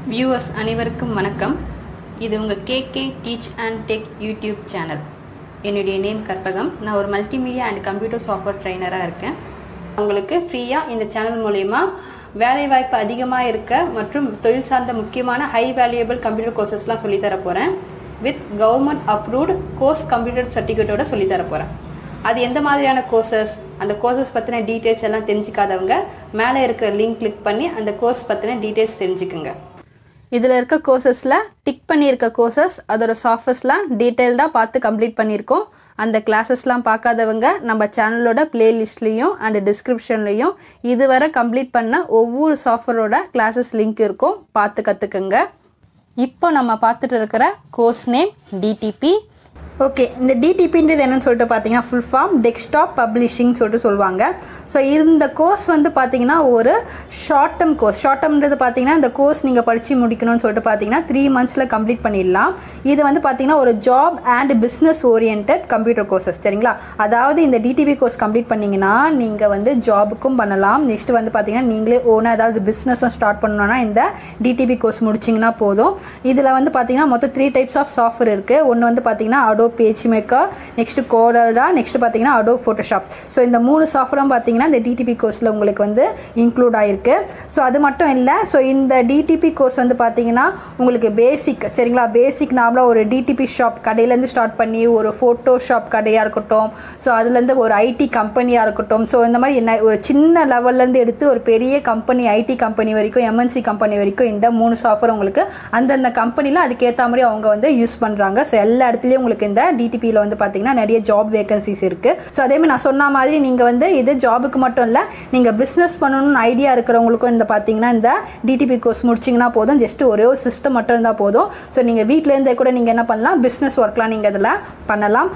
viewers அனைவருக்கும் வணக்கம் இது உங்கள் KK teach and tech YouTube channel என்னுடைய நேம் கற்பகம் நான் ஒரு மல்டிமீடியா அண்ட் கம்ப்யூட்டர் சாஃப்ட்வேர் ட்ரைனராக இருக்கேன் உங்களுக்கு ஃப்ரீயாக இந்த சேனல் மூலயமா வேலைவாய்ப்பு அதிகமாக இருக்க மற்றும் தொழில் சார்ந்த முக்கியமான ஹை வேல்யூபிள் கம்ப்யூட்டர் கோர்சஸ்லாம் சொல்லித்தர போகிறேன் with government approved course computer சர்டிஃபிகேட்டோட சொல்லித்தர போகிறேன் அது எந்த மாதிரியான கோர்சஸ் அந்த கோர்சஸ் பற்றின டீட்டெயில்ஸ் எல்லாம் தெரிஞ்சுக்காதவங்க மேலே இருக்கிற லிங்க் கிளிக் பண்ணி அந்த கோர்ஸ் பற்றின டீட்டெயில்ஸ் தெரிஞ்சுக்குங்க இதில் இருக்க கோர்சஸில் டிக் பண்ணியிருக்க கோர்சஸ் அதோட சாஃப்ட்வேர்ஸ்லாம் டீட்டெயில்டாக பார்த்து கம்ப்ளீட் பண்ணியிருக்கோம் அந்த கிளாஸஸ்லாம் பார்க்காதவங்க நம்ம சேனலோட பிளேலிஸ்ட்லேயும் அண்ட் டிஸ்கிரிப்ஷன்லேயும் இதுவரை கம்ப்ளீட் பண்ண ஒவ்வொரு சாஃப்ட்வேரோட கிளாஸஸ் லிங்க் இருக்கும் பார்த்து கற்றுக்குங்க இப்போ நம்ம பார்த்துட்டு இருக்கிற கோர்ஸ் நேம் டிடிபி ஓகே இந்த டிடிபின்றது என்னன்னு சொல்லிட்டு பார்த்தீங்கன்னா ஃபுல் ஃபார்ம் டெஸ்க்டாப் பப்ளிஷிங் சொல்லிட்டு சொல்லுவாங்க ஸோ இந்த கோர்ஸ் வந்து பார்த்தீங்கன்னா ஒரு ஷார்ட் டேர்ம் கோர்ஸ் ஷார்ட் டேர்ம்ன்றது பார்த்தீங்கன்னா இந்த கோர்ஸ் நீங்கள் படித்து முடிக்கணும்னு சொல்லிட்டு பார்த்தீங்கன்னா த்ரீ மந்த்ஸில் கம்ப்ளீட் பண்ணிடலாம் இது வந்து பார்த்தீங்கன்னா ஒரு job and business orient computer courses சரிங்களா அதாவது இந்த டிடிபி கோர்ஸ் கம்ப்ளீட் பண்ணிங்கன்னா நீங்கள் வந்து ஜாபுக்கும் பண்ணலாம் நெக்ஸ்ட் வந்து பார்த்தீங்கன்னா நீங்களே ஓனாக ஏதாவது பிஸ்னஸும் ஸ்டார்ட் பண்ணணும்னா இந்த டிடிபி கோர்ஸ் முடிச்சிங்கன்னா போதும் இதில் வந்து பார்த்தீங்கன்னா மொத்தம் த்ரீ டைப்ஸ் ஆஃப் சாஃப்ட்வேர் இருக்குது ஒன்று வந்து பார்த்தீங்கன்னா Adobe PageMaker next CorelDRAW next பார்த்தீங்கன்னா அடோ ஃபோட்டோஷாப் ஸோ இந்த மூணு சாஃப்ட்வேரும் பார்த்தீங்கன்னா இந்த டிடிபி கோர்ஸில் உங்களுக்கு வந்து இன்க்ளூட் ஆகிருக்கு ஸோ அது மட்டும் இல்லை ஸோ இந்த டிடிபி கோர்ஸ் வந்து பார்த்தீங்கன்னா உங்களுக்கு பேசிக் சரிங்களா பேசிக் நார்மலாக ஒரு டிடிபி ஷாப் கடையிலேருந்து ஸ்டார்ட் பண்ணி ஒரு ஃபோட்டோ ஷாப் கடையாக இருக்கட்டும் ஸோ அதுலேருந்து ஒரு ஐடி கம்பெனியாக இருக்கட்டும் ஸோ இந்த மாதிரி என்ன ஒரு சின்ன லெவல்லேருந்து எடுத்து ஒரு பெரிய கம்பெனி ஐடி கம்பெனி வரைக்கும் எம்என்சி கம்பெனி வரைக்கும் இந்த மூணு சாஃப்ட்வேர் உங்களுக்கு அந்தந்த கம்பெனியில் அதுக்கேற்ற மாதிரி அவங்க வந்து யூஸ் பண்ணுறாங்க ஸோ எல்லா இடத்துலையும் உங்களுக்கு இந்த டிடிபியில் வந்து பார்த்தீங்கன்னா நிறைய ஜாப் வேகன்சிஸ் இருக்குது ஸோ அதேமாதிரி நான் சொன்ன மாதிரி நீங்கள் வந்து இது ஜாபுக்கு மட்டும் இல்லை நீங்கள் பிஸ்னஸ் பண்ணணும்னு ஐடியா இருக்கிறவங்களுக்கும் இந்த பார்த்தீங்கன்னா இந்த டிடிபி கோர்ஸ் முடிச்சிங்கன்னா போதும் ஜஸ்ட் ஒரே ஒரு சிஸ்டம் மட்டும் இருந்தால் போதும் ஸோ நீங்கள் வீட்டிலேருந்தே கூட நீங்கள் என்ன பண்ணலாம் பிஸ்னஸ் ஒர்க்லாம் நீங்கள் இதில் பண்ணலாம்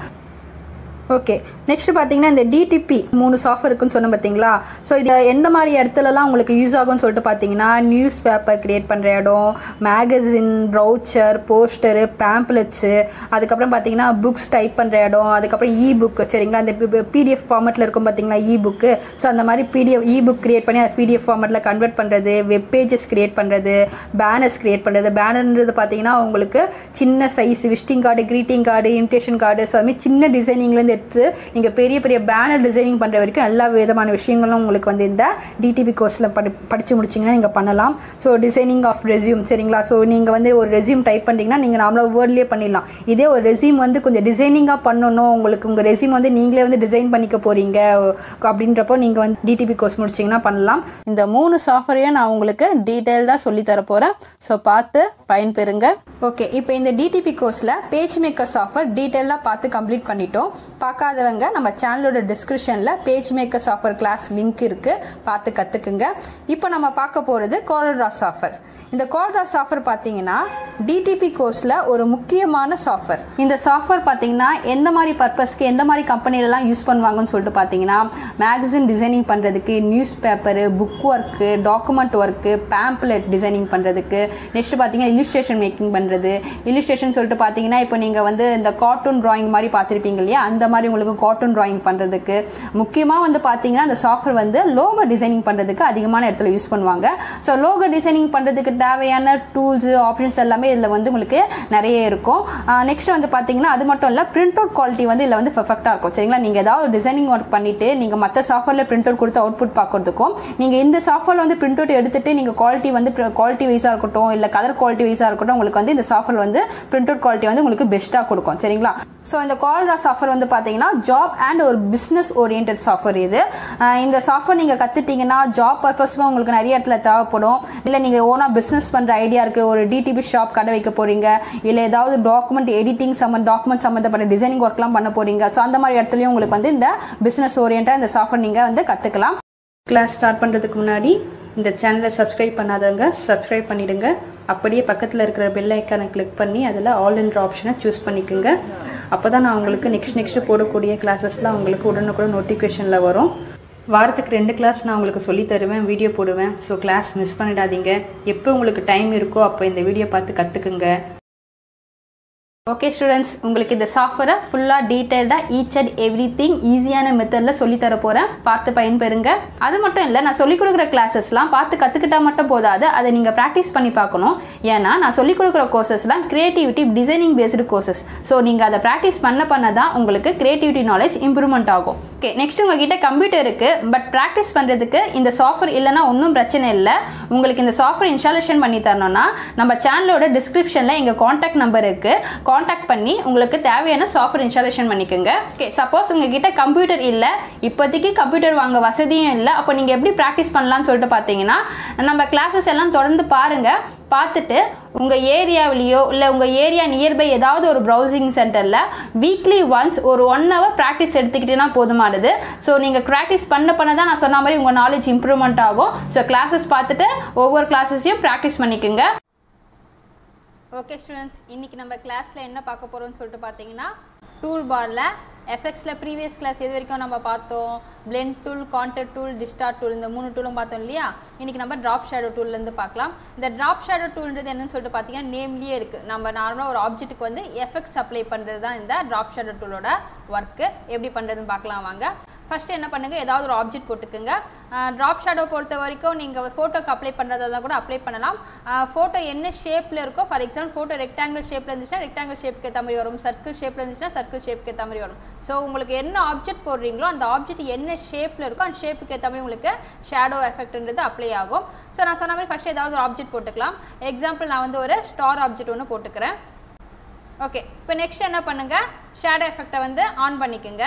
ஓகே நெக்ஸ்ட் பார்த்தீங்கன்னா இந்த டிடிபி மூணு சாஃப்ட்வேர் இருக்குன்னு சொன்னேன் பார்த்தீங்களா ஸோ இது எந்த மாதிரி இடத்துலலாம் உங்களுக்கு யூஸ் ஆகும்னு சொல்லிட்டு பார்த்தீங்கன்னா நியூஸ் பேப்பர் க்ரியேட் பண்ணுற இடம் மேகசின் ப்ரௌச்சர் போஸ்டரு பேம்ப்ளெட்ஸு அதுக்கப்புறம் பார்த்தீங்கன்னா புக்ஸ் டைப் பண்ணுற இடம் அதுக்கப்புறம் இ புக் சரிங்களா அந்த பிடிஎஃப் ஃபார்மெட்டில் இருக்கும் பார்த்தீங்களா இ புக்கு ஸோ அந்த மாதிரி பிடிஎஃப் இ புக் க்ரியேட் பண்ணி அதை பிடிஎஃப் ஃபார்மெட்டில் கன்வெர்ட் பண்ணுறது வெப் பேஜஸ் க்ரியேட் பண்ணுறது பேனர்ஸ் க்ரியேட் பண்ணுறது பேனர்ன்றது பார்த்தீங்கன்னா உங்களுக்கு சின்ன size visiting card greeting card invitation card so அதுமாதிரி சின்ன டிசைனிங்லேருந்து எடுத்து நீங்கள் பெரிய பெரிய பேனர் டிசைனிங் பண்ணுற வரைக்கும் எல்லா விதமான விஷயங்களும் உங்களுக்கு வந்து இந்த டிடிபி கோர்ஸில் படி படித்து முடிச்சிங்கன்னா நீங்கள் பண்ணலாம் ஸோ டிசைனிங் ஆஃப் ரெசியூம் சரிங்களா ஸோ நீங்கள் வந்து ஒரு ரெசியூம் டைப் பண்ணிட்டீங்கன்னா நீங்கள் நார்மலாக வேர்ட்லேயே பண்ணிடலாம் இதே ஒரு ரெசியூம் வந்து கொஞ்சம் டிசைனிங்காக பண்ணணும் உங்களுக்கு உங்கள் ரெசியூம் வந்து நீங்களே வந்து டிசைன் பண்ணிக்க போகிறீங்க அப்படின்றப்போ நீங்கள் வந்து டிடிபி கோர்ஸ் முடிச்சிங்கன்னா பண்ணலாம் இந்த மூணு சாஃப்ட்வேரையும் நான் உங்களுக்கு டீட்டெயில்டாக சொல்லித்தர போகிறேன் ஸோ பார்த்து பயன்பெறுங்க ஓகே இப்போ இந்த டிடிபி கோர்ஸில் பேஜ் மேக்கர் சாஃப்ட்வேர் டீட்டெயிலாக பார்த்து கம்ப்ளீட் பண்ணிட்டோம் பார்க்காதவங்க நம்ம சேனலோட டிஸ்கிரிப்ஷனில் PageMaker software class link இருக்குது பார்த்து கற்றுக்குங்க இப்போ நம்ம பார்க்க போகிறது கோல்ட்ரா சாஃப்ட்வேர் இந்த கோல்ட்ரா சாஃப்ட்வேர் பார்த்தீங்கன்னா டிடிபி கோர்ஸில் ஒரு முக்கியமான சாஃப்ட்வேர் இந்த சாஃப்ட்வேர் பார்த்தீங்கன்னா எந்த மாதிரி பர்பஸ்க்கு எந்த மாதிரி கம்பெனிலலாம் யூஸ் பண்ணுவாங்கன்னு சொல்லிட்டு பார்த்தீங்கன்னா மேகசின் டிசைனிங் பண்ணுறதுக்கு news paper book work document work pamphlet designing பண்ணுறதுக்கு நெக்ஸ்ட் பார்த்தீங்கன்னா இல்லுஸ்ட்ரேஷன் மேக்கிங் பண்ணுறது இல்லுஸ்ட்ரேஷன் சொல்லிட்டு பார்த்தீங்கன்னா இப்போ நீங்கள் வந்து இந்த கார்ட்டூன் ட்ராயிங் மாதிரி பார்த்துருப்பீங்க இல்லையா அந்த மாதிரி உங்களுக்கு கார்ட்டூன் ட்ராயிங் பண்ணுறதுக்கு முக்கியமாக வந்து பார்த்தீங்கன்னா அந்த சாஃப்ட்வேர் வந்து லோகோ டிசைனிங் பண்ணுறதுக்கு அதிகமான இடத்துல யூஸ் பண்ணுவாங்க ஸோ லோகோ டிசைனிங் பண்ணுறதுக்கு தேவையான டூல்ஸு ஆப்ஷன்ஸ் எல்லாமே இதில் வந்து உங்களுக்கு நிறைய இருக்கும் நெக்ஸ்ட் வந்து பார்த்தீங்கன்னா அது மட்டும் இல்லை பிரிண்ட் அவுட் குவாலிட்டி வந்து இதில் வந்து பர்ஃபெக்டாக இருக்கும் சரிங்களா நீங்கள் ஏதாவது டிசைனிங் ஒர்க் பண்ணிவிட்டு நீங்கள் மற்ற சாஃப்ட்வேரில் பிரிண்ட் அவுட் கொடுத்து அவுட்புட் பார்க்கறதுக்கும் நீங்கள் இந்த சாஃப்ட்வேர் வந்து பிரிண்ட் அவுட் எடுத்துட்டு நீங்கள் குவாலிட்டி வந்து குவாலிட்டி வைஸாக இருக்கட்டும் இல்லை கலர் குவாலிட்டி வைஸாக இருக்கட்டும் உங்களுக்கு வந்து இந்த சாஃப்ட்வேர் வந்து பிரிண்ட் அவுட் குவாலிட்டி வந்து உங்களுக்கு பெஸ்ட்டாக கொடுக்கும் சரிங்களா ஸோ இந்த கால்ரா சாஃப்ட்வேர் வந்து பார்த்தீங்கன்னா ஜாப் அண்ட் ஒரு பிஸ்னஸ் ஓரியன்ட் சாஃப்ட்வேர் இது இந்த சாஃப்ட்வேர் நீங்கள் கற்றுட்டிங்கன்னா ஜாப் பர்பஸ்க்கும் உங்களுக்கு நிறைய இடத்துல தேவைப்படும் இல்லை நீங்கள் ஓனாக பிஸ்னஸ் பண்ணுற ஐடியா இருக்குது ஒரு டிடிபி ஷாப் கடை வைக்க போகிறீங்க இல்லை ஏதாவது டாக்குமெண்ட் எடிட்டிங் சம்மந்த டாக்குமெண்ட் சம்மந்தப்பட்ட டிசைனிங் ஒர்க்லாம் பண்ண போகிறீங்க ஸோ அந்த மாதிரி இடத்துலையும் உங்களுக்கு வந்து இந்த பிஸ்னஸ் ஓரியண்டாக இந்த சாஃப்ட்வேர் நீங்கள் வந்து கற்றுக்கலாம் கிளாஸ் ஸ்டார்ட் பண்ணுறதுக்கு முன்னாடி இந்த சேனலை சப்ஸ்கிரைப் பண்ணாதவங்க சப்ஸ்கிரைப் பண்ணிவிடுங்க அப்படியே பக்கத்தில் இருக்கிற பெல் ஐக்கானை கிளிக் பண்ணி அதில் ஆல் என்ற ஆப்ஷனை சூஸ் பண்ணிக்கோங்க அப்போ தான் நான் உங்களுக்கு நெக்ஸ்ட் நெக்ஸ்ட் போடக்கூடிய கிளாஸஸ்லாம் உங்களுக்கு உடனுக்குடன் நோட்டிஃபிகேஷனில் வரும் வாரத்துக்கு ரெண்டு கிளாஸ் நான் உங்களுக்கு சொல்லி தருவேன் வீடியோ போடுவேன் ஸோ கிளாஸ் மிஸ் பண்ணிடாதீங்க எப்போ உங்களுக்கு டைம் இருக்கோ அப்போ இந்த வீடியோ பார்த்து கற்றுக்குங்க ஓகே ஸ்டூடெண்ட்ஸ் உங்களுக்கு இந்த சாஃப்ட்வேரை ஃபுல்லாக டீட்டெயில்டாக ஈச் அண்ட் எவ்ரி திங் ஈஸியான மெத்தடில் சொல்லித்தர போகிறேன் பார்த்து பயன்பெறுங்க அது மட்டும் இல்லை நான் சொல்லிக் கொடுக்குற கிளாஸஸ்லாம் பார்த்து கற்றுக்கிட்டா மட்டும் போதாது அதை நீங்கள் ப்ராக்டிஸ் பண்ணி பார்க்கணும் ஏன்னா நான் சொல்லிக் கொடுக்குற கோர்சஸ்லாம் creativity designing based courses so நீங்கள் அதை ப்ராக்டிஸ் பண்ண பண்ண தான் உங்களுக்கு கிரியேட்டிவிட்டி நாலேஜ் இம்ப்ரூவ்மெண்ட் ஆகும் ஓகே நெக்ஸ்ட் உங்ககிட்ட கம்ப்யூட்டர் இருக்குது பட் ப்ராக்டிஸ் பண்ணுறதுக்கு இந்த சாஃப்ட்வேர் இல்லைனா ஒன்றும் பிரச்சனை இல்லை உங்களுக்கு இந்த சாஃப்ட்வேர் இன்ஸ்டாலேஷன் பண்ணி தரணும்னா நம்ம சேனலோட டிஸ்கிரிப்ஷனில் எங்கள் காண்டாக்ட் நம்பர் இருக்குது காண்டாக்ட் பண்ணி உங்களுக்கு தேவையான சாஃப்ட்வேர் இன்ஸ்டாலேஷன் பண்ணிக்கோங்க ஓகே சப்போஸ் உங்ககிட்ட கம்ப்யூட்டர் இல்லை இப்போதைக்கு கம்ப்யூட்டர் வாங்க வசதியும் இல்லை அப்போ நீங்கள் எப்படி ப்ராக்டிஸ் பண்ணலாம்னு சொல்லிட்டு பார்த்தீங்கன்னா நம்ம கிளாஸஸ் எல்லாம் தொடர்ந்து பாருங்கள் பார்த்துட்டு உங்கள் ஏரியாவிலேயோ இல்லை உங்கள் ஏரியா நியர்பை ஏதாவது ஒரு ப்ரௌசிங் சென்டரில் வீக்லி ஒன்ஸ் ஒரு ஒன் ஹவர் ப்ராக்டிஸ் எடுத்துக்கிட்டேன்னா போதுமானது ஸோ நீங்கள் ப்ராக்டிஸ் பண்ண பண்ண தான் நான் சொன்ன மாதிரி உங்கள் நாலேஜ் இம்ப்ரூவ்மெண்ட் ஆகும் ஸோ கிளாஸஸ் பார்த்துட்டு ஒவ்வொரு கிளாஸஸையும் ப்ராக்டிஸ் பண்ணிக்கோங்க ஓகே ஸ்டூடெண்ட்ஸ் இன்றைக்கி நம்ம கிளாஸில் என்ன பார்க்க போகிறோம்னு சொல்லிட்டு பார்த்தீங்கன்னா டூல் பாரில் எஃபெக்ட்ஸில் ப்ரீவியஸ் கிளாஸ் எது வரைக்கும் நம்ம பார்த்தோம் blend tool contour tool distort tool இந்த மூணு டூலும் பார்த்தோம் இல்லையா இன்றைக்கி நம்ம ட்ராப் ஷேடோ டூல்லேருந்து பார்க்கலாம் இந்த ட்ராப் ஷேடோ டூல்ன்றது என்னன்னு சொல்லிட்டு பார்த்தீங்கன்னா நேம்லேயே இருக்குது நம்ம நார்மலாக ஒரு ஆப்ஜெக்ட்டுக்கு வந்து எஃபெக்ட்ஸ் அப்ளை பண்ணுறது தான் இந்த ட்ராப் ஷேடோ டூலோட ஒர்க்கு எப்படி பண்ணுறதுன்னு பார்க்கலாம் வாங்க ஃபஸ்ட்டு என்ன பண்ணுங்கள் ஏதாவது ஒரு ஆப்ஜெக்ட் போட்டுக்குங்க ட்ராப் ஷேடோ பொறுத்த வரைக்கும் நீங்கள் ஃபோட்டோக்கு அப்ளை பண்ணுறதா தான் கூட அப்ளை பண்ணலாம் ஃபோட்டோ என்ன ஷேப்பில் இருக்கோ ஃபார் எக்ஸாம்பிள் ஃபோட்டோ ரெக்டாங்கிள் ஷேப்பில் இருந்துச்சுன்னா ரெக்டாங்கிள் ஷேப்புக்கு ஏற்ற மாதிரி வரும் சர்க்கிள் ஷேப்பில் இருந்துச்சுன்னா சர்க்கிள் ஷேப்புக்கு ஏற்ற மாதிரி வரும் ஸோ உங்களுக்கு என்ன ஆப்ஜெக்ட் போடுறீங்களோ அந்த ஆப்ஜெக்ட் என்ன ஷேப்பில் இருக்கோ அந்த ஷேப்புக்கு ஏற்ற மாதிரி உங்களுக்கு ஷேடோ எஃபெக்ட்ன்றது அப்ளை ஆகும் ஸோ நான் சொன்ன மாதிரி ஃபஸ்ட்டு ஏதாவது ஒரு ஆப்ஜெக்ட் போட்டுக்கலாம் எக்ஸாம்பிள் நான் வந்து ஒரு ஸ்டார் ஆப்ஜெக்ட் ஒன்று போட்டுக்கிறேன் ஓகே இப்போ நெக்ஸ்ட் என்ன பண்ணுங்கள் ஷேடோ எஃபெக்டை வந்து ஆன் பண்ணிக்கோங்க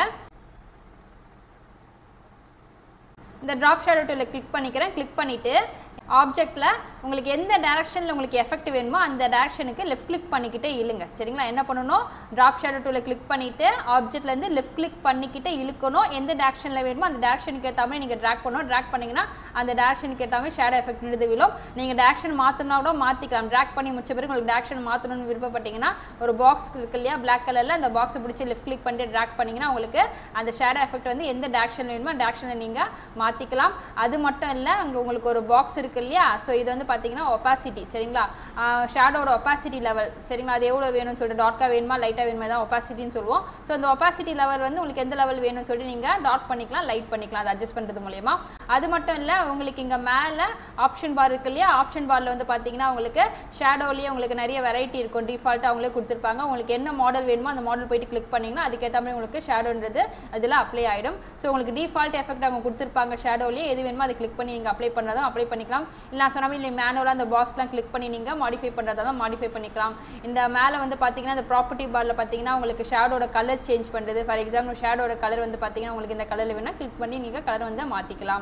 இந்த ட்ராப் ஷேடோ டூலில் கிளிக் பண்ணிக்கிறேன் கிளிக் பண்ணிவிட்டு ஆப்ஜெக்டில் உங்களுக்கு எந்த டேரக்ஷனில் உங்களுக்கு எஃபெக்ட் வேணுமோ அந்த டேரக்ஷனுக்கு லெஃப்ட் கிளிக் பண்ணிக்கிட்டே இழுங்க சரிங்களா என்ன பண்ணணும் ட்ராப் ஷேடோ டூலில் கிளிக் பண்ணிவிட்டு ஆப்ஜெக்ட்லேருந்து லெஃப்ட் கிளிக் பண்ணிக்கிட்டே இழுக்கணும் எந்த டேரக்ஷனில் வேணுமோ அந்த டேரக்ஷனுக்கு ஏற்ற மாதிரி நீங்கள் ட்ராக் பண்ணணும் ட்ராக் பண்ணிங்கன்னா அந்த டேரக்ஷனுக்கு ஏற்ற மாதிரி ஷேடோ எஃபெக்ட் விழும் நீங்கள் டேரக்ஷன் மாற்றினா கூட மாற்றிக்கலாம் ட்ராக் பண்ணி முடிச்ச பிறகு உங்களுக்கு டேரக்ஷன் மாற்றணும்னு விருப்பப்பட்டீங்கன்னா ஒரு பாக்ஸ் இருக்கு இல்லையா பிளாக் கலரில் அந்த பாக்ஸை பிடிச்சி லெஃப்ட் கிளிக் பண்ணிட்டு ட்ராக் பண்ணிங்கன்னா உங்களுக்கு அந்த ஷேடோ எஃபெக்ட் வந்து எந்த டேரக்ஷன் வேணுமோ டேரக்ஷனில் நீங்கள் மாற்றிக்கலாம் அது மட்டும் இல்லை அங்கே உங்களுக்கு ஒரு பாக்ஸ் இருக்குது இல்லையா ஸோ இது வந்து பார்த்தீங்கன்னா ஒப்பாசிட்டி சரிங்களா ஷேடோட ஒப்பாசிட்டி லெவல் சரிங்களா அது எவ்வளோ வேணும்னு சொல்லிட்டு டார்க்காக வேணுமா லைட்டாக வேணுமா தான் ஒப்பாசிட்டின்னு சொல்லுவோம் ஸோ அந்த ஒப்பாசிட்டி லெவல் வந்து உங்களுக்கு எந்த லெவல் வேணும்னு சொல்லிட்டு நீங்கள் டார்க் பண்ணிக்கலாம் லைட் பண்ணிக்கலாம் அதை அட்ஜஸ்ட் பண்ணுறது மூலயமா அது மட்டும் இல்லை உங்களுக்கு இங்கே மேலே ஆப்ஷன் பார் இருக்கு இல்லையா ஆப்ஷன் பாரில் வந்து பார்த்தீங்கன்னா உங்களுக்கு ஷேடோலேயே உங்களுக்கு நிறைய வெரைட்டி இருக்கும் டிஃபால்ட்டாக அவங்களே கொடுத்துருப்பாங்க உங்களுக்கு என்ன மாடல் வேணுமோ அந்த மாடல் போயிட்டு கிளிக் பண்ணிங்கன்னா அதுக்கேற்ற மாதிரி உங்களுக்கு ஷேடோன்றது அதில் அப்ளை ஆகிடும் ஸோ உங்களுக்கு டிஃபால்ட் எஃபெக்ட் அவங்க கொடுத்துருப்பாங்க ஷேடோலேயே எது வேணுமோ அதை கிளிக் பண்ணி நீங்கள் அப்ளை பண்ணுறதும் அப்ளை பண்ணிக்கலாம் இல்லை நான் சொன்ன மாதிரி மேனுவலாக அந்த பாக்ஸ்லாம் கிளிக் பண்ணி நீங்கள் மாடிஃபை பண்ணுறதாலும் மாடிஃபை பண்ணிக்கலாம் இந்த மேலே வந்து பார்த்தீங்கன்னா இந்த ப்ராப்பர்ட்டி பாரில் பார்த்தீங்கன்னா உங்களுக்கு ஷேடோட கலர் சேஞ்ச் பண்ணுறது ஃபார் எக்ஸாம்பிள் ஷேடோட கலர் வந்து பார்த்தீங்கன்னா உங்களுக்கு இந்த கலரில் வேணால் கிளிக் பண்ணி நீங்கள் கலர் வந்து மாற்றிக்கலாம்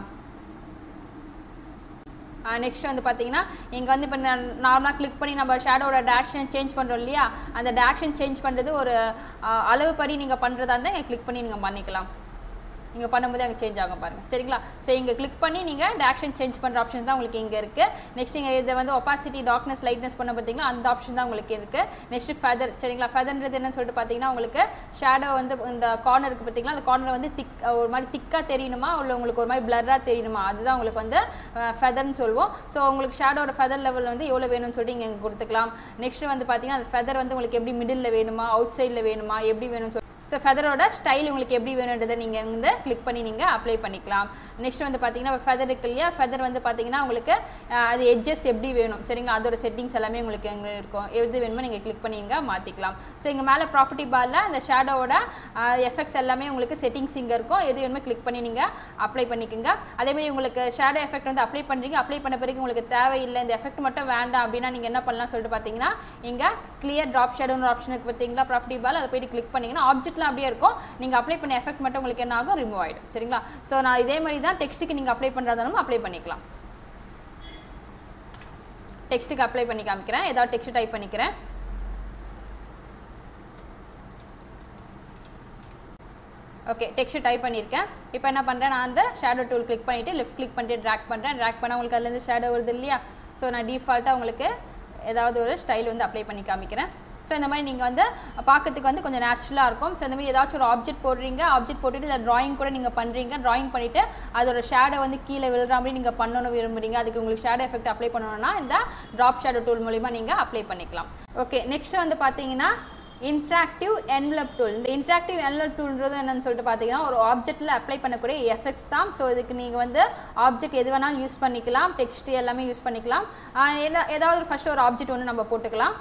நெக்ஸ்ட் வந்து பார்த்தீங்கன்னா இங்கே வந்து இப்போ நார்மலாக கிளிக் பண்ணி நம்ம ஷேடோட டேரக்ஷன் சேஞ்ச் பண்ணுறோம் இல்லையா அந்த டேரக்ஷன் சேஞ்ச் பண்ணுறது ஒரு அளவு படி நீங்கள் பண்ணுறதா இருந்தால் இங்கே கிளிக் பண்ணி நீங்கள் பண்ணிக்கலாம் நீங்கள் பண்ணும்போது அங்கே சேஞ்ச் ஆகும் பாருங்கள் சரிங்களா ஸோ இங்கே கிளிக் பண்ணி நீங்கள் டேரக்ஷன் சேஞ்ச் பண்ணுற ஆப்ஷன் தான் உங்களுக்கு இங்கே இருக்குது நெக்ஸ்ட் நீங்கள் இதை வந்து ஒப்பாசிட்டி டார்க்னஸ் லைட்னஸ் பண்ண பார்த்தீங்கன்னா அந்த ஆப்ஷன் தான் உங்களுக்கு இருக்குது நெக்ஸ்ட் ஃபெதர் சரிங்களா ஃபெதர்ன்றது என்னன்னு சொல்லிட்டு பார்த்தீங்கன்னா உங்களுக்கு ஷேடோ வந்து இந்த கார்னர் இருக்குது பார்த்தீங்களா அந்த கார்னர் வந்து திக் ஒரு மாதிரி திக்காக தெரியணுமா இல்லை உங்களுக்கு ஒரு மாதிரி பிளராக தெரியணுமா அதுதான் உங்களுக்கு வந்து ஃபெதர்னு சொல்லுவோம் ஸோ உங்களுக்கு ஷேடோட ஃபெதர் லெவல் வந்து எவ்வளோ வேணும்னு சொல்லிட்டு இங்கே கொடுத்துக்கலாம் நெக்ஸ்ட் வந்து பார்த்தீங்கன்னா அந்த ஃபெதர் வந்து உங்களுக்கு எப்படி மிடில் வேணுமா அவுட் சைடில் வேணுமா எப்படி வேணும்னு சொல்லி ஸோ ஃபெதரோட ஸ்டைல் உங்களுக்கு எப்படி வேணுன்றதை நீங்கள் வந்து கிளிக் பண்ணி நீங்கள் அப்ளை பண்ணிக்கலாம் நெக்ஸ்ட் வந்து பார்த்தீங்கன்னா ஃபெதர் இருக்கு இல்லையா ஃபெதர் வந்து பார்த்தீங்கன்னா உங்களுக்கு அது எட்ஜஸ் எப்படி வேணும் சரிங்களா அதோட செட்டிங்ஸ் எல்லாமே உங்களுக்கு எங்கே இருக்கும் எது வேணுமோ நீங்கள் கிளிக் பண்ணி இங்கே மாற்றிக்கலாம் ஸோ இங்கே மேலே ப்ராப்பர்ட்டி பாரில் அந்த ஷேடோவோட எஃபெக்ட்ஸ் எல்லாமே உங்களுக்கு செட்டிங்ஸ் இங்கே இருக்கும் எது வேணுமோ கிளிக் பண்ணி நீங்கள் அப்ளை பண்ணிக்கோங்க அதேமாதிரி உங்களுக்கு ஷேடோ எஃபெக்ட் வந்து அப்ளை பண்ணுறீங்க அப்ளை பண்ண பிறகு உங்களுக்கு தேவையில்லை இந்த எஃபெக்ட் மட்டும் வேண்டாம் அப்படின்னா நீங்கள் என்ன பண்ணலாம் சொல்லிட்டு பார்த்தீங்கன்னா இங்கே கிளியர் ட்ராப் ஷேடோன்னு ஆப்ஷன் இருக்குது பார்த்தீங்களா ப்ராப்பர்ட்டி பால் அதை போயிட்டு கிளிக் பண்ணிங்கன்னா ஆப்ஜெக்ட்லாம் அப்படியே இருக்கும் நீங்கள் அப்ளை பண்ண எஃபெக்ட் மட்டும் உங்களுக்கு என்ன ஆகும் ரிமூவ் ஆகிடும் சரிங்களா ஸோ நான் இதே மாதிரி தான் டெக்ஸ்ட்டுக்கு நீங்கள் அப்ளை பண்ணுறதாலும் அப்ளை பண்ணிக்கலாம் டெக்ஸ்ட்டுக்கு அப்ளை பண்ணி காமிக்கிறேன் ஏதாவது டெக்ஸ்ட் டைப் பண்ணிக்கிறேன் ஓகே டெக்ஸ்ட் டைப் பண்ணியிருக்கேன் இப்போ என்ன பண்ணுறேன் நான் அந்த ஷேடோ டூல் கிளிக் பண்ணிவிட்டு லெஃப்ட் கிளிக் பண்ணிட்டு ட்ராக் பண்ணுறேன் ட்ராக் பண்ணால் உங்களுக்கு அதுலேருந்து ஷேடோ வருது இல்லையா ஸோ நான் டிஃபால்ட்டாக உங்களுக்கு ஏதாவது ஒரு ஸ்டைல் வந்து அப்ளை பண்ணி காமிக்கிறேன் ஸோ இந்த மாதிரி நீங்கள் வந்து பார்க்கறதுக்கு வந்து கொஞ்சம் நேச்சுரலாக இருக்கும் ஸோ இந்த மாதிரி ஏதாச்சும் ஒரு ஆப்ஜெக்ட் போடுறீங்க ஆப்ஜெக்ட் போட்டுட்டு இல்லை ட்ராயிங் கூட நீங்கள் பண்ணுறீங்க ட்ராயிங் பண்ணிவிட்டு அதோட ஷேடோ வந்து கீழே விழுற மாதிரி நீங்கள் பண்ணணும் விரும்புறீங்க அதுக்கு உங்களுக்கு ஷேடோ எஃபெக்ட் அப்ளை பண்ணணும்னா இந்த ட்ராப் ஷேடோ டூல் மூலிமா நீங்கள் அப்ளை பண்ணிக்கலாம் ஓகே நெக்ஸ்ட் வந்து பார்த்தீங்கன்னா இன்ட்ராக்டிவ் envelope டூல் இந்த இன்ட்ராக்டிவ் envelope டூல்ன்றது என்னன்னு சொல்லிட்டு பார்த்தீங்கன்னா ஒரு ஆப்ஜெக்ட்டில் அப்ளை பண்ணக்கூடிய எஃபெக்ட்ஸ் தான் ஸோ இதுக்கு நீங்கள் வந்து ஆப்ஜெக்ட் எது வேணாலும் யூஸ் பண்ணிக்கலாம் டெக்ஸ்ட் எல்லாமே யூஸ் பண்ணிக்கலாம் ஆஹ் எதா- ஏதாவது ஃபர்ஸ்ட் ஒரு ஆப்ஜெக்ட் ஒன்று நம்ம போட்டுக்கலாம்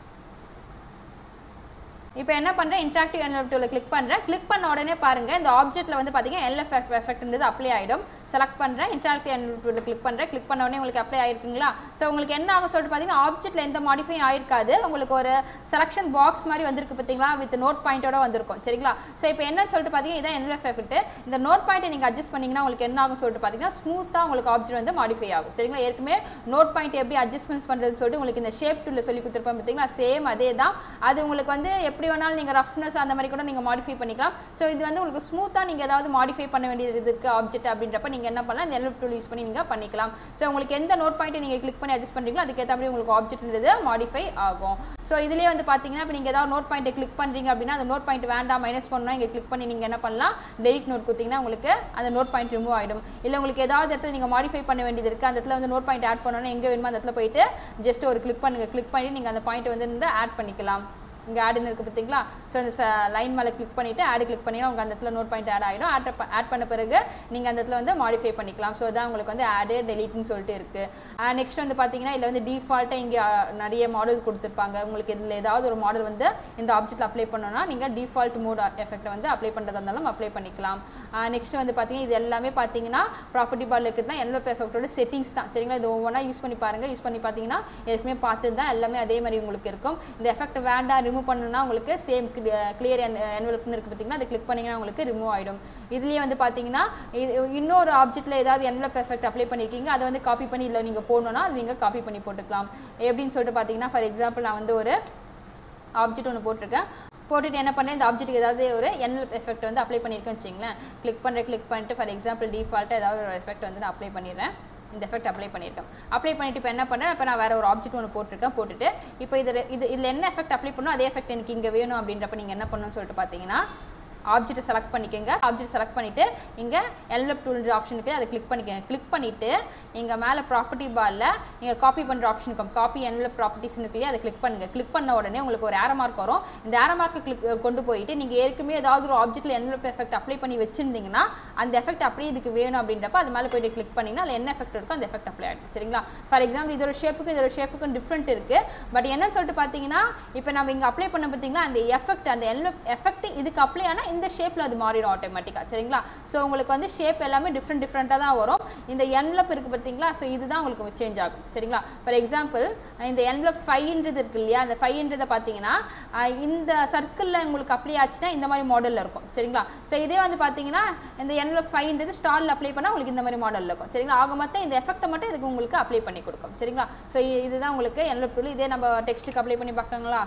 இப்போ என்ன பண்ணுறேன் இன்ட்ராக்டிவ் envelope டூலை கிளிக் பண்ணுறேன் கிளிக் பண்ண உடனே பாருங்க இந்த ஆப்ஜெக்ட்டில் வந்து பார்த்தீங்கன்னா எல் எஃபெக்ட் எஃபெக்ட்ன்றது அப்ளை ஆகிடும் செலக்ட் பண்ணுறேன் இன்ட்ராக்டிவ் envelope டூலை கிளிக் பண்ணுறேன் கிளிக் பண்ண உடனே உங்களுக்கு அப்ளை ஆயிருக்குங்களா ஸோ உங்களுக்கு என்ன ஆகும் சொல்லிட்டு பார்த்தீங்கன்னா ஆப்ஜெக்ட்டில் எந்த மாடிஃபை ஆயிருக்காது உங்களுக்கு ஒரு செலக்ஷன் பாக்ஸ் மாதிரி வந்திருக்கு பார்த்தீங்களா வித் நோட் பாயிண்டோட வந்திருக்கும் சரிங்களா ஸோ இப்போ என்ன சொல்லிட்டு பார்த்தீங்கன்னா இதான் envelope எஃபெக்ட் இந்த நோட் பாயிண்ட்டை நீங்கள் அட்ஜஸ்ட் பண்ணீங்கன்னா உங்களுக்கு என்ன ஆகும் சொல்லிட்டு பார்த்தீங்கன்னா ஸ்மூத்தாக உங்களுக்கு ஆப்ஜெக்ட் வந்து மாடிஃபை ஆகும் சரிங்களா ஏற்கனவே நோட் பாயிண்ட் எப்படி அட்ஜஸ்ட்மெண்ட்ஸ் பண்ணுறதுன்னு சொல்லிட்டு உங்களுக்கு இந்த ஷேப் டூலில் சொல்லி கொடுத்துருப்பேன் பார்த்தீங்களா சேம் அதே தான் அது உங்களுக்கு வந்து எப்படி வேணாலும் நீங்கள் ரஃப்னஸ் அந்த மாதிரி கூட நீங்கள் மாடிஃபை பண்ணிக்கலாம் ஸோ இது வந்து உங்களுக்கு ஸ்மூத்தாக நீங்கள் ஏதாவது மாடிஃபை பண்ண வேண்டியது இருக்குது ஆப்ஜெக்ட் அப்படின்றப்ப நீங்கள் என்ன பண்ணலாம் இந்த எல்எஃப் டூல் யூஸ் பண்ணி நீங்கள் பண்ணிக்கலாம் ஸோ உங்களுக்கு எந்த நோட் பாயிண்ட்டை நீங்கள் கிளிக் பண்ணி அட்ஜஸ்ட் பண்ணுறீங்களோ அதுக்கேற்ற மாதிரி உங்களுக்கு ஆப்ஜெக்ட்ன்றது மாடிஃபை ஆகும் ஸோ இதுலேயே வந்து பார்த்தீங்கன்னா இப்போ நீங்கள் ஏதாவது நோட் பாயிண்ட்டை கிளிக் பண்ணுறீங்க அப்படின்னா அந்த நோட் பாயிண்ட் வேண்டாம் மைனஸ் பண்ணணும் இங்கே கிளிக் பண்ணி நீங்கள் என்ன பண்ணலாம் டெலிட் நோட் கொடுத்தீங்கன்னா உங்களுக்கு அந்த நோட் பாயிண்ட் ரிமூவ் ஆகிடும் இல்லை உங்களுக்கு ஏதாவது இடத்துல நீங்கள் மாடிஃபை பண்ண வேண்டியது இருக்குது அந்த இடத்துல வந்து நோட் பாயிண்ட் ஆட் பண்ணணும் எங்கே வேணுமோ அந்த இடத்துல போயிட்டு ஜஸ்ட் ஒரு கிளிக் பண்ணுங்கள் கிளிக் பண்ணி நீங்கள் அந்த பாயிண்ட் வந்து ஆட் பண்ணிக்கலாம் இங்கே ஆடுன்னு இருக்குது பார்த்தீங்களா ஸோ அந்த லைன் மேலே கிளிக் பண்ணிவிட்டு ஆடு கிளிக் பண்ணினா உங்களுக்கு அந்த இடத்துல நோட் பாயிண்ட் ஆட் ஆகிடும் ஆட் ஆட் பண்ண பிறகு நீங்கள் அந்த இடத்துல வந்து மாடிஃபை பண்ணிக்கலாம் ஸோ அதான் உங்களுக்கு வந்து ஆடு டெலிட்னு சொல்லிட்டு இருக்குது நெக்ஸ்ட் வந்து பார்த்தீங்கன்னா இதில் வந்து டிஃபால்ட்டாக இங்கே நிறைய மாடல் கொடுத்துருப்பாங்க உங்களுக்கு இதில் ஏதாவது ஒரு மாடல் வந்து இந்த ஆப்ஜெக்ட் அப்ளை பண்ணணும்னா நீங்கள் டிஃபால்ட் மோட் எஃபெக்ட் வந்து அப்ளை பண்ணுறதா இருந்தாலும் அப்ளை பண்ணிக்கலாம் நெக்ஸ்ட் வந்து பார்த்தீங்கன்னா இது எல்லாமே பார்த்தீங்கன்னா ப்ராப்பர்ட்டி பால் இருக்குது தான் என்வலப் எஃபெக்டோட செட்டிங்ஸ் தான் சரிங்களா இது ஒவ்வொன்றா யூஸ் பண்ணி பாருங்கள் யூஸ் பண்ணி பார்த்தீங்கன்னா ஏற்கனவே பார்த்து தான் எல்லாமே அதே மாதிரி உங்களுக்கு இருக்கும் இந்த எஃபெக்ட் வேண்டாம் ரிமூவ் பண்ணணும்னா உங்களுக்கு சேம் கிளியர் என்வலப்னு இருக்குது பார்த்தீங்கன்னா அதை கிளிக் பண்ணிங்கன்னா உங்களுக்கு ரிமூவ் ஆகிடும் இதுலேயே வந்து பார்த்தீங்கன்னா இது- இன்னொரு ஆப்ஜெக்ட்டில் ஏதாவது என்வலப் எஃபெக்ட் அப்ளை பண்ணியிருக்கீங்க அதை வந்து காப்பி பண்ணி இல்லை நீங்கள் போடணும்னா அது நீங்கள் காப்பி பண்ணி போட்டுக்கலாம் எப்படின்னு சொல்லிட்டு பார்த்தீங்கன்னா ஃபார் எக்ஸாம்பிள் நான் வந்து ஒரு ஆப்ஜெக்ட் ஒன்று போட்டிருக்கேன் போட்டுட்டு என்ன பண்ணேன் இந்த ஆப்ஜெக்ட்டுக்கு ஏதாவது ஒரு என்எல் எஃபெக்ட் வந்து அப்ளை பண்ணியிருக்கேன்னு வச்சிங்களேன் கிளிக் பண்ணுற கிளிக் பண்ணிட்டு ஃபார் எக்ஸாம்பிள் டிஃபால்ட்டாக ஏதாவது ஒரு எஃபெக்ட் வந்து நான் அப்ளை பண்ணிடுறேன் இந்த எஃபெக்ட் அப்ளை பண்ணியிருக்கேன் அப்ளை பண்ணிட்டு இப்போ என்ன பண்ணேன் இப்போ நான் வேறு ஒரு ஆப்ஜெக்ட் ஒன்று போட்டிருக்கேன் போட்டுட்டு இப்போ இது இது இதில் என்ன எஃபெக்ட் அப்ளை பண்ணணும் அதே எஃபெக்ட் எனக்கு இங்கே வேணும் அப்படின்றப்ப நீங்கள் என்ன பண்ணணும்னு சொல்லிட்டு பார்த்தீங்கன்னா ஆப்ஜெக்ட்டை செலக்ட் பண்ணிக்கோங்க ஆப்ஜெக்ட் செலக்ட் பண்ணிவிட்டு இங்கே எல்எப் டூல் ஆப்ஷனுக்கு அதை கிளிக் பண்ணிக்கோங்க கிளிக் பண்ணிவிட்டு இங்கே மேலே ப்ராப்பர்ட்டி பாரில் நீங்கள் காப்பி பண்ணுற ஆப்ஷன் இருக்கும் காப்பி என்வலப் ப்ராப்பர்ட்டிஸ் இருக்குல்லையே அதை கிளிக் பண்ணுங்கள் கிளிக் பண்ண உடனே உங்களுக்கு ஒரு ஏரோ மார்க் வரும் இந்த ஏரோ மார்க்கு கிளிக் கொண்டு போயிட்டு நீங்கள் ஏற்கனவே ஏதாவது ஒரு ஆப்ஜெக்ட்டில் என்வலப் எஃபெக்ட் அப்ளை பண்ணி வச்சிருந்தீங்கன்னா அந்த எஃபெக்ட் அப்படியே இதுக்கு வேணும் அப்படின்றப்ப அது மேலே போயிட்டு கிளிக் பண்ணிங்கன்னா அதில் என்ன எஃபெக்ட் இருக்கோ அந்த எஃபெக்ட் அப்ளை ஆகிடும் சரிங்களா ஃபார் எக்ஸாம்பிள் இதோட ஷேப்புக்கு இதோட ஷேப்புக்கும் டிஃப்ரெண்ட் இருக்குது பட் என்னன்னு சொல்லிட்டு பார்த்தீங்கன்னா இப்போ நம்ம இங்கே அப்ளை பண்ண பார்த்தீங்களா அந்த எஃபெக்ட் அந்த என்வலப் எஃபெக்ட் இதுக்கு அப்ளை ஆனால் இந்த ஷேப்பில் அது மாறிடும் ஆட்டோமேட்டிக்காக சரிங்களா ஸோ உங்களுக்கு வந்து ஷேப் எல்லாமே டிஃப்ரெண்ட் டிஃப்ரெண்ட்டாக தான் வரும் இந்த என்வலப் இருக்குது பார்த்தீங்களா ஸோ இதுதான் உங்களுக்கு சேஞ்ச் ஆகும் சரிங்களா ஃபார் எக்ஸாம்பிள் இந்த என்வலப் ஃபைவ்ன்றது இருக்கு இல்லையா அந்த ஃபைவ்ன்றதை பார்த்தீங்கன்னா அஹ், இந்த சர்க்கிளில் உங்களுக்கு அப்ளை ஆச்சுன்னா இந்த மாதிரி மாடலில் இருக்கும் சரிங்களா ஸோ இதே வந்து பார்த்தீங்கன்னா இந்த என்வலப் ஃபைவ்ன்றது ஸ்டாலில் அப்ளை பண்ணால் உங்களுக்கு இந்த மாதிரி மாடலில் இருக்கும் சரிங்களா ஆக மொத்தம் இந்த எஃபெக்ட்டை மட்டும் இதுக்கு உங்களுக்கு அப்ளை பண்ணி கொடுக்கும் சரிங்களா ஸோ இதுதான் உங்களுக்கு என்வலப் டூல் இதே நம்ம டெக்ஸ்ட்டுக்கு அப்ளை பண்ணி பார்க்கலாங்களா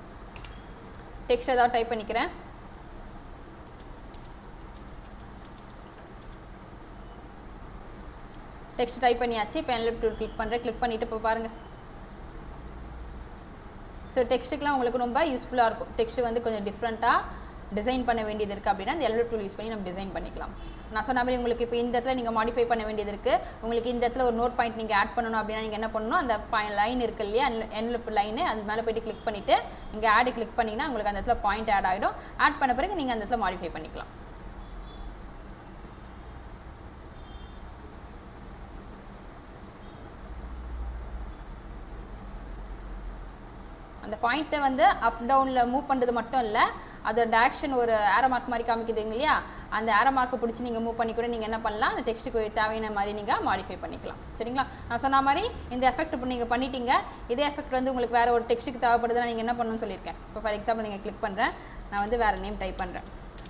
டெக்ஸ்ட் ஏதாவது டைப் பண்ணிக்கிறேன் டெக்ஸ்ட் டைப் பண்ணியாச்சு இப்போ என்லப் டூல் கிளிக் பண்ணுறேன் கிளிக் பண்ணிவிட்டு இப்போ பாருங்கள் ஸோ டெக்ஸ்ட்டுக்கெலாம் உங்களுக்கு ரொம்ப யூஸ்ஃபுல்லாக இருக்கும் டெக்ஸ்ட் வந்து கொஞ்சம் டிஃப்ரெண்ட்டாக டிசைன் பண்ண வேண்டியது இருக்குது அப்படின்னா இந்த எல்வெட் டூல் யூஸ் பண்ணி நம்ம டிசைன் பண்ணிக்கலாம் நான் சொன்ன மாதிரி உங்களுக்கு இப்போ இந்த இடத்துல நீங்கள் மாடிஃபை பண்ண வேண்டியது இருக்குது உங்களுக்கு இந்த இடத்துல ஒரு நோட் பாயிண்ட் நீங்கள் ஆட் பண்ணணும் அப்படின்னா நீங்கள் என்ன பண்ணணும் அந்த லைன் இருக்கு இல்லையா என்வெலப் லைனு அது மேலே போயிட்டு கிளிக் பண்ணிவிட்டு இங்கே ஆடு கிளிக் பண்ணிங்கன்னா உங்களுக்கு அந்த இடத்துல பாயிண்ட் ஆட் ஆகிடும் ஆட் பண்ண பிறகு நீங்கள் அந்த இடத்துல மாடிஃபை பண்ணிக்கலாம் அந்த பாயிண்ட்டை வந்து அப் டவுனில் மூவ் பண்ணுறது மட்டும் இல்லை அதோட டேரக்ஷன் ஒரு ஏரோ மார்க் மாதிரி காமிக்குதுங்க இல்லையா அந்த ஏரோ மார்க்கை பிடிச்சி நீங்கள் மூவ் பண்ணி கூட நீங்கள் என்ன பண்ணலாம் அந்த டெக்ஸ்ட்டுக்கு தேவையான மாதிரி நீங்கள் மாடிஃபை பண்ணிக்கலாம் சரிங்களா நான் சொன்ன மாதிரி இந்த எஃபெக்ட் இப்போ நீங்கள் பண்ணிட்டீங்க இதே எஃபெக்ட் வந்து உங்களுக்கு வேறு ஒரு டெக்ஸ்ட்டுக்கு தேவைப்படுதுன்னா நீங்கள் என்ன பண்ணணும்னு சொல்லியிருக்கேன் இப்போ ஃபார் எக்ஸாம்பிள் நீங்கள் கிளிக் பண்ணுறேன் நான் வந்து வேறு நேம் டைப் பண்ணுறேன்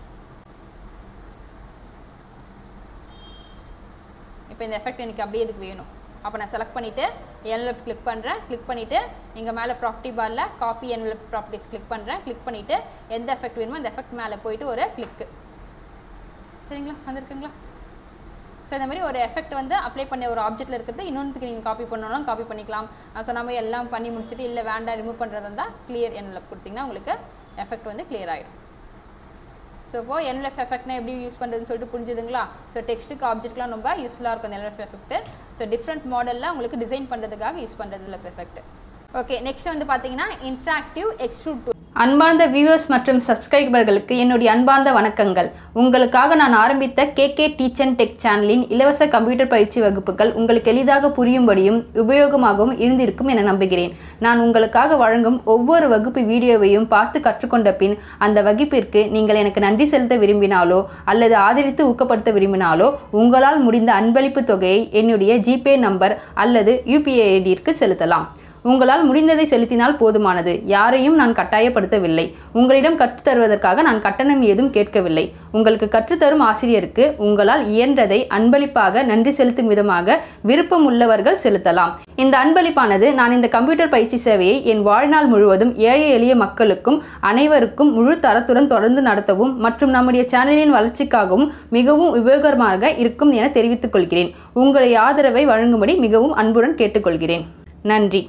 இப்போ இந்த எஃபெக்ட் எனக்கு அப்படியே இதுக்கு வேணும் அப்போ நான் செலக்ட் பண்ணிவிட்டு என்வலப் கிளிக் பண்ணுறேன் கிளிக் பண்ணிவிட்டு இங்கே மேலே ப்ராப்பர்ட்டி பாரில் காப்பி என்வலப் ப்ராப்பர்ட்டிஸ் கிளிக் பண்ணுறேன் கிளிக் பண்ணிவிட்டு எந்த எஃபெக்ட் வேணுமோ அந்த எஃபெக்ட் மேலே போயிட்டு ஒரு கிளிக்கு சரிங்களா வந்திருக்குங்களா ஸோ இந்த மாதிரி ஒரு எஃபெக்ட் வந்து அப்ளை பண்ண ஒரு ஆப்ஜெக்ட்டில் இருக்கிறது இன்னொன்றுக்கு நீங்கள் காப்பி பண்ணணும் காப்பி பண்ணிக்கலாம் நான் சொன்ன மாதிரி எல்லாம் பண்ணி முடிச்சுட்டு இல்லை வேண்டாம் ரிமூவ் பண்ணுறதா இருந்தால் கிளியர் என்வலப் கொடுத்தீங்கன்னா உங்களுக்கு எஃபெக்ட் வந்து கிளியர் ஆகிடும் ஸோ இப்போ என்எல்எஃப் எஃபெக்ட்னா எப்படி யூஸ் பண்ணுறதுன்னு சொல்லிட்டு புரிஞ்சுதுங்களா ஸோ டெக்ஸ்ட்டுக்கு ஆப்ஜெக்ட்லாம் ரொம்ப யூஸ்ஃபுல்லாக இருக்கும் இந்த என்எல்எஃப் எஃபெக்ட் ஸோ டிஃப்ரெண்ட் மாடலில் உங்களுக்கு டிசைன் பண்ணுறதுக்காக யூஸ் பண்ணுறது எஃபெக்ட் ஓகே நெக்ஸ்ட் வந்து பார்த்தீங்கன்னா இன்ட்ராக்டிவ் எக்ஸ்ட்ரூட் டூல் அன்பார்ந்த வியூவர்ஸ் மற்றும் சப்ஸ்கிரைபர்களுக்கு என்னுடைய அன்பார்ந்த வணக்கங்கள் உங்களுக்காக நான் ஆரம்பித்த கேகே டீச் அண்ட் டெக் சேனலின் இலவச கம்ப்யூட்டர் பயிற்சி வகுப்புகள் உங்களுக்கு எளிதாக புரியும்படியும் உபயோகமாகவும் இருந்திருக்கும் என நம்புகிறேன் நான் உங்களுக்காக வழங்கும் ஒவ்வொரு வகுப்பு வீடியோவையும் பார்த்து கற்றுக்கொண்ட பின் அந்த வகுப்பிற்கு நீங்கள் எனக்கு நன்றி செலுத்த விரும்பினாலோ அல்லது ஆதரித்து ஊக்கப்படுத்த விரும்பினாலோ உங்களால் முடிந்த அன்பளிப்பு தொகையை என்னுடைய ஜிபே நம்பர் அல்லது யூபிஐ ஐடியிற்கு செலுத்தலாம் உங்களால் முடிந்ததை செலுத்தினால் போதுமானது யாரையும் நான் கட்டாயப்படுத்தவில்லை உங்களிடம் கற்றுத்தருவதற்காக நான் கட்டணம் ஏதும் கேட்கவில்லை உங்களுக்கு கற்றுத்தரும் ஆசிரியருக்கு உங்களால் இயன்றதை அன்பளிப்பாக நன்றி செலுத்தும் விதமாக விருப்பம் உள்ளவர்கள் செலுத்தலாம் இந்த அன்பளிப்பானது நான் இந்த கம்ப்யூட்டர் பயிற்சி சேவையை என் வாழ்நாள் முழுவதும் ஏழை எளிய மக்களுக்கும் அனைவருக்கும் முழு தரத்துடன் தொடர்ந்து நடத்தவும் மற்றும் நம்முடைய சேனலின் வளர்ச்சிக்காகவும் மிகவும் உபயோகரமாக இருக்கும் என தெரிவித்துக் கொள்கிறேன் உங்களுடைய ஆதரவை வழங்கும்படி மிகவும் அன்புடன் கேட்டுக்கொள்கிறேன் நன்றி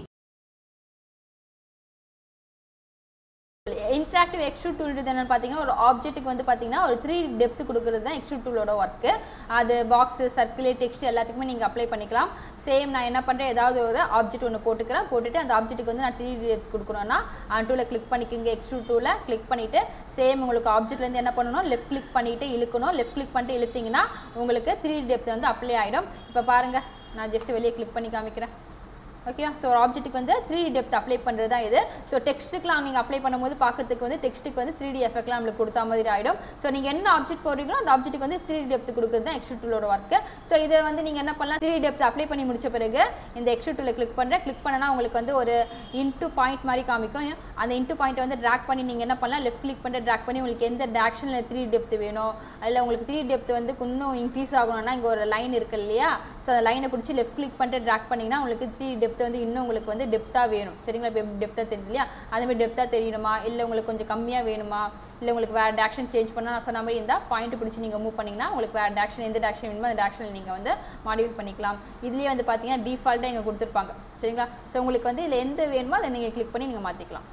இன்ட்ராக்டிவ் எக்ஸ்ட்ரூட் டூல் இது என்னன்னு பார்த்தீங்கன்னா ஒரு ஆப்ஜெக்ட்டுக்கு வந்து பார்த்தீங்கன்னா ஒரு த்ரீ டெப்த் கொடுக்குறது தான் எக்ஸ்ட்ரூட் டூலோட ஒர்க்கு அது பாக்ஸு சர்க்குலேட் டெக்ஸ்ட் எல்லாத்துக்குமே நீங்கள் அப்ளை பண்ணிக்கலாம் சேம் நான் என்ன பண்ணுறேன் ஏதாவது ஒரு ஆப்ஜெக்ட் ஒன்று போட்டுக்கிறேன் போட்டுட்டு அந்த ஆப்ஜெக்ட்டுக்கு வந்து நான் த்ரீ டெப்த் கொடுக்கணும்னா டூலை கிளிக் பண்ணிக்கோங்க எக்ஸ்ட்ரூட் டூலை கிளிக் பண்ணிவிட்டு சேம் உங்களுக்கு ஆப்ஜெக்ட்லேருந்து என்ன பண்ணணும் லெஃப்ட் கிளிக் பண்ணிவிட்டு இழுக்கணும் லெஃப்ட் கிளிக் பண்ணிட்டு இழுத்தீங்கன்னா உங்களுக்கு த்ரீ டெப்த் வந்து அப்ளை ஆகிடும் இப்போ பாருங்கள் நான் ஜஸ்ட் வெளியே கிளிக் பண்ணி காமிக்கிறேன் ஓகே ஸோ ஒரு ஆப்ஜெக்ட்டுக்கு வந்து த்ரீ டி டெப்த் அப்ளை பண்ணுறது தான் இது ஸோ டெக்ஸ்ட்டுக்குலாம் நீங்கள் அப்ளை பண்ணும்போது பார்க்கறதுக்கு வந்து டெக்ஸ்ட்டுக்கு வந்து த்ரீ டி எஃபெக்ட்லாம் நம்மளுக்கு கொடுத்தா மாதிரி ஆகிடும் ஸோ நீங்கள் என்ன ஆப்ஜெக்ட் போடுறீங்களோ அந்த ஆப்ஜெக்ட்டுக்கு வந்து த்ரீ டி டெப்த் கொடுக்குறது தான் எக்ஸ்ட்ரூ டூலோட ஒர்க்கு ஸோ இதை வந்து நீங்கள் என்ன பண்ணலாம் த்ரீ டெப்த் அப்ளை பண்ணி முடிச்ச பிறகு இந்த எக்ஸ்ட்ரூ டூலை கிளிக் பண்ணுறேன் கிளிக் பண்ணனா உங்களுக்கு வந்து ஒரு இன்ட்டு பாயிண்ட் மாதிரி காமிக்கும் அந்த இன்ட்டு பாயிண்ட்டை வந்து ட்ராக் பண்ணி நீங்கள் என்ன பண்ணலாம் லெஃப்ட் கிளிக் பண்ணி ட்ராக் பண்ணி உங்களுக்கு எந்த டேரக்ஷனில் த்ரீ டெப்த் வேணும் இல்லை உங்களுக்கு த்ரீ டெப்த் வந்து இன்னும் இன்க்ரீஸ் ஆகணும்னா இங்கே ஒரு லைன் இருக்கு இல்லையா ஸோ அந்த லைனை பிடிச்சி லெஃப்ட் கிளிக் பண்ணிட்டு ட்ராக் பண்ணிங்கன்னா உங்களுக்கு த்ரீ டெப்த் வந்து இன்னும் உங்களுக்கு வந்து டெப்த்தாக வேணும் சரிங்களா இப்போ டெப்த்தாக தெரியுது இல்லையா அதே மாதிரி டெப்த்தாக தெரியணுமா இல்லை உங்களுக்கு கொஞ்சம் கம்மியாக வேணுமா இல்லை உங்களுக்கு வேறு டேரக்ஷன் சேஞ்ச் பண்ணால் நான் சொன்ன மாதிரி இருந்தால் பாயிண்ட் பிடிச்சி நீங்கள் மூவ் பண்ணிங்கன்னா உங்களுக்கு வேறு டேரக்ஷன் எந்த டேரக்ஷன் வேணுமோ அந்த டேரக்ஷனில் நீங்கள் வந்து மாடிஃபை பண்ணிக்கலாம் இதுலேயே வந்து பார்த்தீங்கன்னா டிஃபால்ட்டாக இங்கே கொடுத்துருப்பாங்க சரிங்களா ஸோ உங்களுக்கு வந்து இதில் எந்த வேணுமோ அதை நீங்கள் கிளிக் பண்ணி நீங்கள் மாற்றிக்கலாம்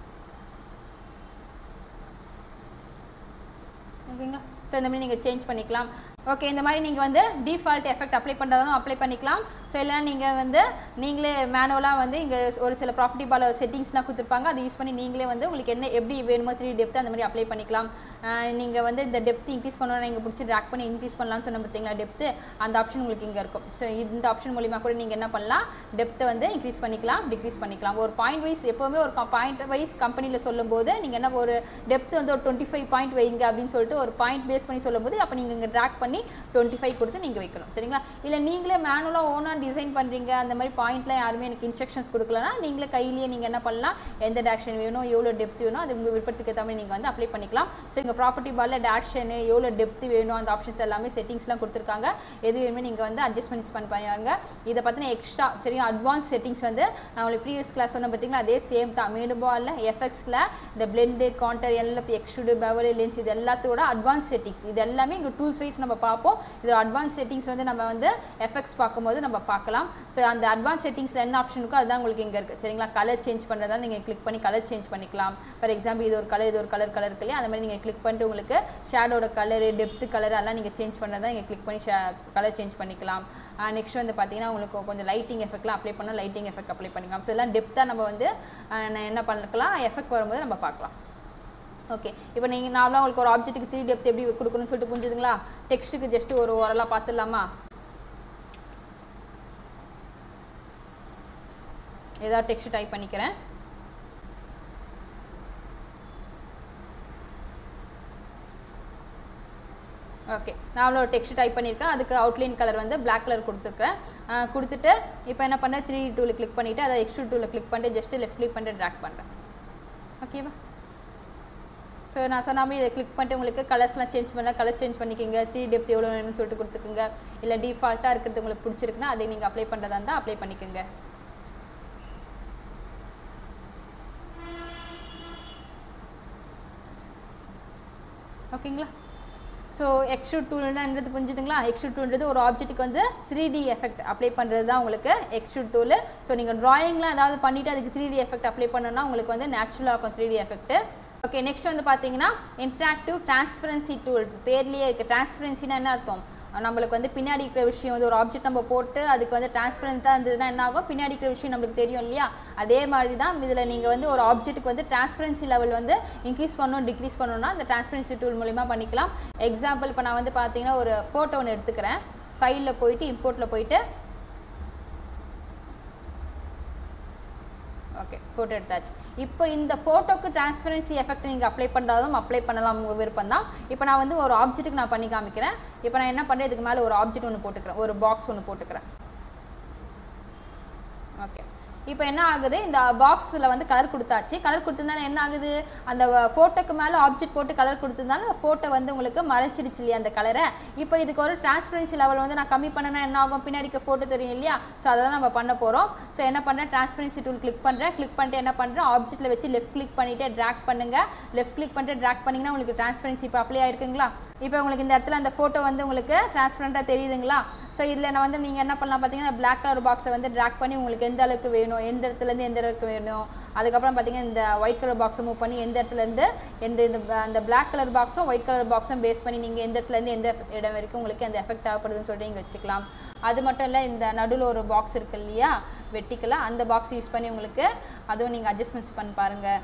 ஓகேங்களா ஸோ இந்த மாதிரி நீங்கள் சேஞ்ச் பண்ணிக்கலாம் ஓகே இந்த மாதிரி நீங்கள் வந்து டிஃபால்ட் எஃபெக்ட் அப்ளை பண்ணுறதும் அப்ளை பண்ணிக்கலாம் ஸோ இல்லைனா நீங்கள் வந்து நீங்களே மேனுவலாக வந்து இங்கே ஒரு சில ப்ராப்பர்ட்டி பால செட்டிங்ஸ்லாம் கொடுத்துருப்பாங்க அதை யூஸ் பண்ணி நீங்களே வந்து உங்களுக்கு என்ன எப்படி வேணுமோ த்ரீ டெப்த் அந்த மாதிரி அப்ளை பண்ணிக்கலாம் நீங்கள் வந்து இந்த டெப்த் இன்க்ரீஸ் பண்ணணும் நீங்கள் பிடிச்சி ட்ராக் பண்ணி இன்க்ரீஸ் பண்ணலாம்னு சொன்ன பார்த்தீங்களா டெப்த்து அந்த ஆப்ஷன் உங்களுக்கு இங்கே இருக்கும் ஸோ இந்த ஆப்ஷன் மூலிமா கூட நீங்கள் என்ன பண்ணலாம் டெப்த்தை வந்து இன்க்ரீஸ் பண்ணிக்கலாம் டிக்ரீஸ் பண்ணிக்கலாம் ஒரு பாயிண்ட் வைஸ் எப்போவுமே ஒரு பாயிண்ட் வைஸ் கம்பெனியில் சொல்லும்போது நீங்கள் என்ன ஒரு டெப்த் வந்து ஒரு டுவெண்ட்டி ஃபைவ் பாயிண்ட் வைங்க அப்படின்னு சொல்லிட்டு ஒரு பாயிண்ட் பேஸ் பண்ணி சொல்லும்போது அப்போ நீங்கள் இங்கே ட்ராக் பண்ணி டுவெண்ட்டி ஃபைவ் கொடுத்து நீங்கள் வைக்கணும் சரிங்களா இல்லை நீங்களே மேனுவலாக ஓனாக டிசைன் பண்ணுறீங்க அந்த மாதிரி பாயிண்ட்லாம் யாருமே எனக்கு இன்ஸ்ட்ரக்ஷன்ஸ் கொடுக்கலனா நீங்களே கையிலேயே நீங்கள் என்ன பண்ணலாம் எந்த டேரக்ஷன் வேணும் எவ்வளோ டெப்த் வேணும் அது உங்கள் விருப்பத்துக்கு ஏற்ற மாதிரி நீங்கள் வந்து அப்ளை பண்ணிக்கலாம் ஸோ இங்கே ப்ராப்பர்ட்டி பாலில் டேரக்ஷனு எவ்வளோ டெப்த் வேணும் அந்த ஆப்ஷன்ஸ் எல்லாமே செட்டிங்ஸ்லாம் கொடுத்துருக்காங்க எது வேணுமோ நீங்கள் வந்து அட்ஜஸ்ட்மெண்ட்ஸ் பண்ணி பாருங்க இதை பற்றின எக்ஸ்ட்ரா சரிங்க அட்வான்ஸ் செட்டிங்ஸ் வந்து நான் உங்களுக்கு ப்ரீவியஸ் கிளாஸ் சொன்ன பார்த்தீங்களா அதே சேம் தான் மேனுபாலில் எஃப்எக்ஸில் இந்த பிளெண்டு கான்டர் எல்லாம் எக்ஸ்டுடு பெவலி லென்ஸ் இது எல்லாத்தோட அட்வான்ஸ் செட்டிங்ஸ் இது எல்லாமே இங்கே டூல்ஸ் வைஸ் நம்ம பார்ப்போம் இது அட்வான்ஸ் செட்டிங்ஸ் வந்து நம்ம வந்து எஃபெக்ட்ஸ் பார்க்கும்போது நம்ம பார்க்கலாம் ஸோ அந்த அட்வான்ஸ் செட்டிங்ஸில் என்ன ஆப்ஷன் இருக்கோ அதுதான் உங்களுக்கு இங்கே இருக்குது சரிங்களா கலர் சேஞ்ச் பண்ணுறதா நீங்கள் கிளிக் பண்ணி கலர் சேஞ்ச் பண்ணிக்கலாம் ஃபார் எக்ஸாம்பிள் இது ஒரு கலர் இது ஒரு கலர் கலர் இருக்கு இல்லையா அந்த மாதிரி நீங்கள் கிளிக் பண்ணிட்டு உங்களுக்கு ஷேடோட கலரு டெப்த் கலர் எல்லாம் நீங்கள் சேஞ்ச் பண்ணுறதா நீங்கள் கிளிக் பண்ணி கலர் சேஞ்ச் பண்ணிக்கலாம் நெக்ஸ்ட் வந்து பார்த்தீங்கன்னா உங்களுக்கு கொஞ்சம் லைட்டிங் எஃபெக்ட்லாம் அப்ளை பண்ணால் லைட்டிங் எஃபெக்ட் அப்ளை பண்ணிக்கலாம் ஸோ எல்லாம் டெப்த்தாக நம்ம வந்து என்ன பண்ணிக்கலாம் எஃபெக்ட் வரும்போது நம்ம பார்க்கலாம் ஓகே இப்போ நீங்கள் நார்மலாக உங்களுக்கு ஒரு ஆப்ஜெக்ட்டுக்கு த்ரீ டெப்த் எப்படி கொடுக்கணும்னு சொல்லிட்டு புரிஞ்சுதுங்களா டெக்ஸ்ட்டுக்கு ஜஸ்ட் ஒரு ஓரலாக பார்த்துடலாமா ஏதாவது டெக்ஸ்ட் டைப் பண்ணிக்கிறேன் ஓகே நான் ஒரு டெக்ஸ்ட் டைப் பண்ணியிருக்கேன் அதுக்கு அவுட்லைன் கலர் வந்து பிளாக் கலர் கொடுத்துருக்கேன் கொடுத்துட்டு இப்போ என்ன பண்ணேன் த்ரீ டூவில் கிளிக் பண்ணிவிட்டு அதை எக்ஸ்ட்ரூ டூவில் கிளிக் பண்ணிட்டு ஜஸ்ட்டு லெஃப்ட் கிளிக் பண்ணிட்டு ட்ராக் பண்ணுறேன் ஓகேவா ஸோ நான் சொன்ன மாதிரி இதை கிளிக் பண்ணிட்டு உங்களுக்கு கலர்ஸ்லாம் சேஞ்ச் பண்ணால் கலர் சேஞ்ச் பண்ணிக்கோங்க த்ரீ டெப்த் எவ்வளோ வேணும்னு சொல்லிட்டு கொடுத்துக்குங்க இல்லை டிஃபால்ட்டாக இருக்கிறது உங்களுக்கு பிடிச்சிருக்குன்னா அதை நீங்கள் அப்ளை பண்ணுறதா இருந்தால் அப்ளை பண்ணிக்கோங்க ஓகேங்களா ஸோ எக்ஸ்ட்ரூட் டூல்ன்றது புரிஞ்சுதுங்களா எக்ஸ்ட்ரூட் டூல்ன்றது ஒரு ஆப்ஜெக்ட்டுக்கு வந்து த்ரீ டி எஃபெக்ட் அப்ளை பண்ணுறது தான் உங்களுக்கு எக்ஸ்ட்ரூட் டூல் ஸோ நீங்கள் ட்ராயிங்லாம் ஏதாவது பண்ணிவிட்டு அதுக்கு த்ரீ டி எஃபெக்ட் அப்ளை பண்ணணும்னா உங்களுக்கு வந்து நேச்சுரலாக இருக்கும் three D effect okay next வந்து பார்த்தீங்கன்னா இன்ட்ராக்டிவ் டிரான்ஸ்பரன்சி டூல் பேர்லேயே இருக்குது டிரான்ஸ்பரன்சினா என்ன அர்த்தம் நம்மளுக்கு வந்து பின்னாடி இருக்கிற விஷயம் வந்து ஒரு ஆப்ஜெக்ட் நம்ம போட்டு அதுக்கு வந்து டிரான்ஸ்பரண்ட்டாக இருந்ததுன்னா என்ன ஆகும் பின்னாடி இருக்கிற விஷயம் நம்மளுக்கு தெரியும் இல்லையா அதே மாதிரி தான் இதில் நீங்கள் வந்து ஒரு ஆப்ஜெக்ட்டுக்கு வந்து டிரான்ஸ்பரன்சி லெவல் வந்து இன்க்ரீஸ் பண்ணணும் டிக்ரீஸ் பண்ணணும்னா அந்த டிரான்ஸ்பரன்சி டூல் மூலிமா பண்ணிக்கலாம் எக்ஸாம்பிள் இப்போ நான் வந்து பார்த்தீங்கன்னா ஒரு ஃபோட்டோ ஒன்று எடுத்துக்கிறேன் ஃபைலில் போயிட்டு இம்போர்ட்டில் போயிட்டு ஓகே ஃபோட்டோ எடுத்தாச்சு இப்போ இந்த ஃபோட்டோக்கு டிரான்ஸ்பரன்சி எஃபெக்ட் நீங்கள் அப்ளை பண்ணுறதும் அப்ளை பண்ணலாம் உங்கள் விருப்பம் தான் இப்போ நான் வந்து ஒரு ஆப்ஜெக்ட்டுக்கு நான் பண்ணி காமிக்கிறேன் இப்போ நான் என்ன பண்ணுறேன் இதுக்கு மேலே ஒரு ஆப்ஜெக்ட் ஒன்று போட்டுக்கிறேன் ஒரு பாக்ஸ் ஒன்று போட்டுக்கிறேன் ஓகே இப்போ என்ன ஆகுது இந்த பாக்ஸில் வந்து கலர் கொடுத்தாச்சு கலர் கொடுத்ததுனால என்ன ஆகுது அந்த ஃபோட்டோக்கு மேலே ஆப்ஜெக்ட் போட்டு கலர் கொடுத்ததுனால ஃபோட்டோ வந்து உங்களுக்கு மறைச்சிடுச்சு இல்லையா அந்த கலரை இப்போ இதுக்கு ஒரு டிரான்ஸ்பரன்சி லெவல் வந்து நான் கம்மி பண்ணனா என்ன ஆகும் பின்னாடிக்கு ஃபோட்டோ தெரியும் இல்லையா ஸோ அதை தான் நம்ம பண்ண போகிறோம் ஸோ என்ன பண்ணுறேன் டிரான்ஸ்பரன்சி டூல் கிளிக் பண்ணுறேன் கிளிக் பண்ணிட்டு என்ன பண்ணுறேன் ஆப்ஜெக்ட்டில் வச்சு லெஃப்ட் கிளிக் பண்ணிவிட்டு ட்ராக் பண்ணுங்கள் லெஃப்ட் கிளிக் பண்ணிட்டு ட்ராக் பண்ணிங்கன்னா உங்களுக்கு டிரான்ஸ்பரன்சி இப்போ அப்ளை ஆயிருக்குங்களா இப்போ உங்களுக்கு இந்த இடத்துல அந்த ஃபோட்டோ வந்து உங்களுக்கு டிரான்ஸ்பரண்ட்டாக தெரியுதுங்களா ஸோ இதில் நான் வந்து நீங்கள் என்ன பண்ணலாம் பார்த்தீங்கன்னா பிளாக் கலர் பாக்ஸை வந்து ட்ராக் பண்ணி உங்களுக்கு எந்த அளவுக்கு வேணும் எந்த இடத்துலேருந்து எந்த அளவுக்கு வேணும் அதுக்கப்புறம் பார்த்தீங்கன்னா இந்த ஒயிட் கலர் பாக்ஸை மூவ் பண்ணி எந்த இடத்துலேருந்து எந்த இந்த அந்த பிளாக் கலர் பாக்ஸும் ஒயிட் கலர் பாக்ஸும் பேஸ் பண்ணி நீங்கள் எந்த இடத்துலேருந்து எந்த இடம் வரைக்கும் உங்களுக்கு அந்த எஃபெக்ட் தேவைப்படுதுன்னு சொல்லிட்டு நீங்கள் வச்சுக்கலாம் அது மட்டும் இல்லை இந்த நடுவில் ஒரு பாக்ஸ் இருக்கு இல்லையா வெட்டிக்கலாக அந்த பாக்ஸ் யூஸ் பண்ணி உங்களுக்கு அதுவும் நீங்கள் அட்ஜஸ்ட்மெண்ட்ஸ் பண்ணி பாருங்கள்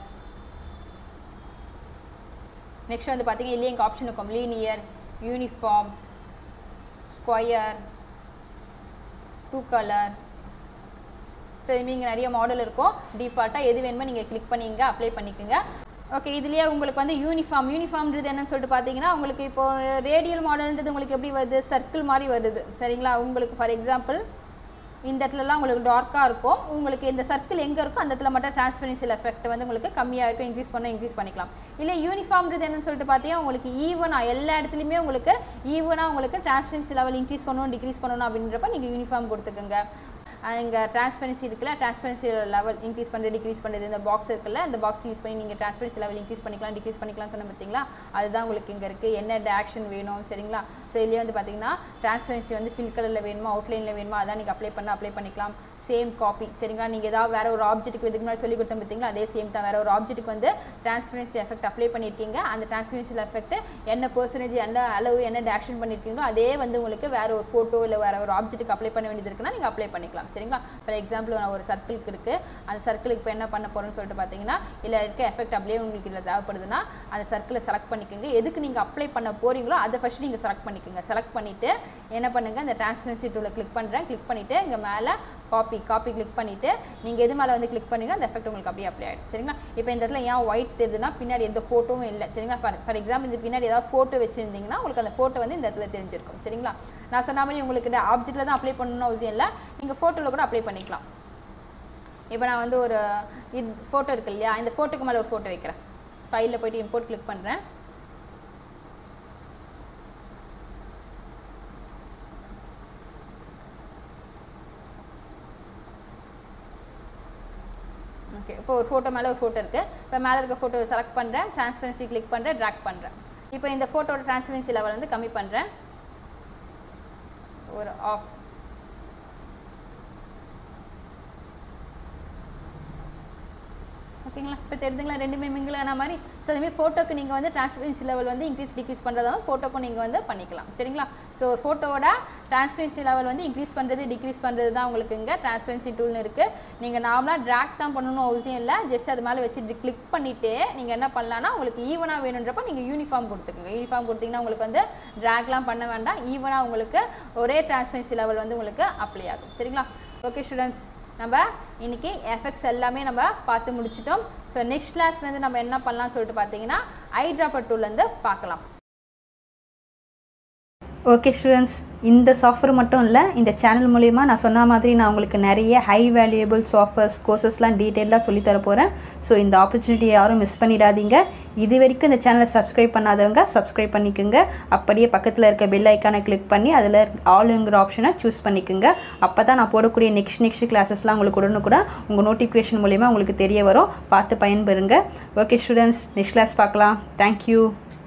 நெக்ஸ்ட் வந்து பார்த்தீங்கன்னா இல்லையே எங்கள் ஆப்ஷன் இருக்கும் linear uniform square two colour so இதுமாரி இங்கே நிறைய மாடல் இருக்கும் டிஃபால்ட்டாக எது வேணுமோ நீங்கள் கிளிக் பண்ணிங்க அப்ளை பண்ணிக்கோங்க ஓகே இதுலேயே உங்களுக்கு வந்து யூனிஃபார்ம் யூனிஃபார்ம்ன்றது என்னன்னு சொல்லிட்டு பார்த்தீங்கன்னா உங்களுக்கு இப்போ ரேடியல் மாடல்ன்றது உங்களுக்கு எப்படி வருது சர்க்கிள் மாதிரி வருது சரிங்களா உங்களுக்கு ஃபார் எக்ஸாம்பிள் இந்த இடத்துலலாம் உங்களுக்கு டார்க்காக இருக்கும் உங்களுக்கு இந்த சர்க்கிள் எங்கே இருக்கோ அந்த இடத்துல மட்டும் டிரான்ஸ்பரன்சியல் எஃபெக்ட் வந்து உங்களுக்கு கம்மியாக இருக்கும் இன்க்ரீஸ் பண்ண இன்க்ரீஸ் பண்ணிக்கலாம் இல்லை யூனிஃபார்ம்ன்றது என்னன்னு சொல்லிட்டு பார்த்தீங்கன்னா உங்களுக்கு ஈவனாக எல்லா இடத்துலையுமே உங்களுக்கு ஈவனாக உங்களுக்கு டிரான்ஸ்பரன்சி லெவல் இன்க்ரீஸ் பண்ணணும் டிக்ரீஸ் பண்ணணும் அப்படின்றப்ப நீங்கள் யூனிஃபார்ம் கொடுத்துக்கோங்க இங்கே டிரான்ஸ்பரன்சி இருக்குல்ல டிரான்ஸ்பரன்சி லெவல் இன்க்ரீஸ் பண்ணுறது டிக்ரீஸ் பண்ணுறது இந்த பாக்ஸ் இருக்குல்ல இந்த பாக்ஸ் யூஸ் பண்ணி நீங்கள் டிரான்ஸ்பரன்சி லெவல் இன்க்ரீஸ் பண்ணிக்கலாம் டிக்ரீஸ் பண்ணிக்கலாம் சொன்ன பார்த்தீங்களா அதுதான் உங்களுக்கு இங்கே இருக்குது என்ன டேரக்ஷன் வேணும் சரிங்களா ஸோ இதுலேயே வந்து பார்த்தீங்கன்னா டிரான்ஸ்பரன்சி வந்து ஃபில் கலரில் வேணுமா அவுட்லைனில் வேணுமா அதான் நீங்கள் அப்ளை பண்ண அப்ளை பண்ணிக்கலாம் சேம் காப்பி சரிங்களா நீங்கள் ஏதாவது வேறு ஒரு ஆப்ஜெக்ட்டுக்கு இதுக்கு முன்னாடி சொல்லி கொடுத்தோம் பார்த்தீங்களா அதே சேம் தான் வேறு ஒரு ஆப்ஜெக்ட்டுக்கு வந்து டிரான்ஸ்பரன்சி எஃபெக்ட் அப்ளை பண்ணியிருக்கீங்க அந்த டிரான்ஸ்பரன்சி எஃபெக்ட் என்ன பர்சன்டேஜ் என்ன அளவு என்ன டேரக்ஷன் பண்ணியிருக்கீங்களோ அதே வந்து உங்களுக்கு வேறு ஒரு ஃபோட்டோ இல்லை வேறு ஒரு ஆப்ஜெக்ட்டுக்கு அப்ளை பண்ண வேண்டியது இருக்குன்னா நீங்கள் அப்ளை பண்ணிக்கலாம் சரிங்களா ஃபார் எக்ஸாம்பிள் நான் ஒரு சர்க்கிளுக்கு இருக்குது அந்த சர்க்கிளுக்கு இப்போ என்ன பண்ண போகிறோம்னு சொல்லிட்டு பார்த்தீங்கன்னா இல்லை இருக்க எஃபெக்ட் அப்படியே உங்களுக்கு இதில் தேவைப்படுதுன்னா அந்த சர்க்கிளை செலக்ட் பண்ணிக்கோங்க எதுக்கு நீங்கள் அப்ளை பண்ண போகிறீங்களோ அதை ஃபஸ்ட்டு நீங்கள் செலக்ட் பண்ணிக்கோங்க செலக்ட் பண்ணிவிட்டு என்ன பண்ணுங்கள் இந்த டிரான்ஸ்பரன்சி டூவில் கிளிக் பண்ணுறேன் கிளிக் பண்ணிவிட்டு இங்கே மேலே காப்பி காப்பி கிளிக் பண்ணிவிட்டு நீங்கள் எது மேலே வந்து கிளிக் பண்ணீங்கன்னா அந்த எஃபெக்ட் உங்களுக்கு அப்படியே அப்ளை ஆகிடும் சரிங்களா இப்போ இந்த இடத்துல ஏன் ஒயிட் தெரியுதுன்னா பின்னாடி எந்த ஃபோட்டோவும் இல்லை சரிங்களா ஃபார் ஃபார் எக்ஸாம்பிள் இந்த பின்னாடி ஏதாவது ஃபோட்டோ வச்சுருந்தீங்கன்னா உங்களுக்கு அந்த ஃபோட்டோ வந்து இந்த இடத்துல தெரிஞ்சிருக்கும் சரிங்களா நான் சொன்ன மாதிரி உங்களுக்கு இந்த ஆப்ஜெக்ட்டில் தான் அப்ளை பண்ணணும்னு அவசியம் இல்லை நீங்கள் ஃபோட்டோவில் கூட அப்ளை பண்ணிக்கலாம் இப்போ நான் வந்து ஒரு இது ஃபோட்டோ இருக்கு இல்லையா இந்த ஃபோட்டோக்கு மேலே ஒரு ஃபோட்டோ வைக்கிறேன் ஃபைலில் போயிட்டு இம்போர்ட் கிளிக் பண்ணுறேன் ஓகே இப்போ ஒரு ஃபோட்டோ மேலே ஒரு ஃபோட்டோ இருக்குது இப்போ மேலே இருக்க ஃபோட்டோவை செலக்ட் பண்ணுறேன் ட்ரான்ஸ்பரன்சி கிளிக் பண்ணுறேன் ட்ராக் பண்ணுறேன் இப்போ இந்த ஃபோட்டோட ட்ரான்ஸ்பரன்சி லெவல் வந்து கம்மி பண்ணுறேன் ஒரு ஆஃப் ஓகேங்களா இப்போ தெரிஞ்சுங்களா ரெண்டுமே மிங்கிளான மாதிரி ஸோ அதுமாதிரி ஃபோட்டோக்கு நீங்கள் வந்து டிரான்ஸ்பரன்சி லெவல் வந்து இன்க்ரீஸ் டிக்ரீஸ் பண்ணுறதாலும் ஃபோட்டோக்கும் நீங்கள் வந்து பண்ணிக்கலாம் சரிங்களா ஸோ ஃபோட்டோவோட டிரான்ஸ்பரன்சி லெவல் வந்து இன்க்ரீஸ் பண்ணுறது டிக்ரீஸ் பண்ணுறது தான் உங்களுக்கு இங்கே டிரான்ஸ்பரன்சி டூல்னு இருக்குது நீங்கள் நார்மலாக ட்ராக் தான் பண்ணணும் அவசியம் இல்லை ஜஸ்ட் அது மேலே வச்சு கிளிக் பண்ணிவிட்டு நீங்கள் என்ன பண்ணலாம்னா உங்களுக்கு ஈவனாக வேணுன்றப்ப நீங்கள் யூனிஃபார்ம் கொடுத்துக்கோங்க யூனிஃபார்ம் கொடுத்தீங்கன்னா உங்களுக்கு வந்து ட்ராக்லாம் பண்ண வேண்டாம் ஈவனாக உங்களுக்கு ஒரே டிரான்ஸ்பரன்சி லெவல் வந்து உங்களுக்கு அப்ளை ஆகும் சரிங்களா ஓகே ஸ்டூடெண்ட்ஸ் நம்ம இன்னைக்கு எஃபெக்ட்ஸ் எல்லாமே நம்ம பார்த்து முடிச்சிட்டோம் ஸோ நெக்ஸ்ட் கிளாஸ்லேருந்து நம்ம என்ன பண்ணலாம்னு சொல்லிட்டு பார்த்தீங்கன்னா ஐ ட்ராப்பர் டூல்லேருந்து பார்க்கலாம் ஓகே ஸ்டூடெண்ட்ஸ் இந்த சாஃப்ட்வேர் மட்டும் இல்லை இந்த சேனல் மூலிமா நான் சொன்ன மாதிரி நான் உங்களுக்கு நிறைய ஹை வேல்யூபிள் சாஃப்ட்வேர்ஸ் கோர்சஸ்லாம் டீட்டெயிலாக சொல்லித்தர போகிறேன் ஸோ இந்த ஆப்பர்ச்சுனிட்டியை யாரும் மிஸ் பண்ணிடாதீங்க இது வரைக்கும் இந்த சேனலை சப்ஸ்கிரைப் பண்ணாதவங்க சப்ஸ்கிரைப் பண்ணிக்கோங்க அப்படியே பக்கத்தில் இருக்க பெல் ஐக்கானை கிளிக் பண்ணி அதில் ஆளுங்கிற ஆப்ஷனை சூஸ் பண்ணிக்கோங்க அப்போ தான் நான் போடக்கூடிய நெக்ஸ்ட் நெக்ஸ்ட் கிளாஸஸ்லாம் உங்களுக்கு உடனுக்குடன் உங்கள் நோட்டிஃபிகேஷன் மூலிமா உங்களுக்கு தெரிய வரும் பார்த்து பயன்பெறுங்க ஓகே ஸ்டூடெண்ட்ஸ் நெக்ஸ்ட் கிளாஸ் பார்க்கலாம் தேங்க்யூ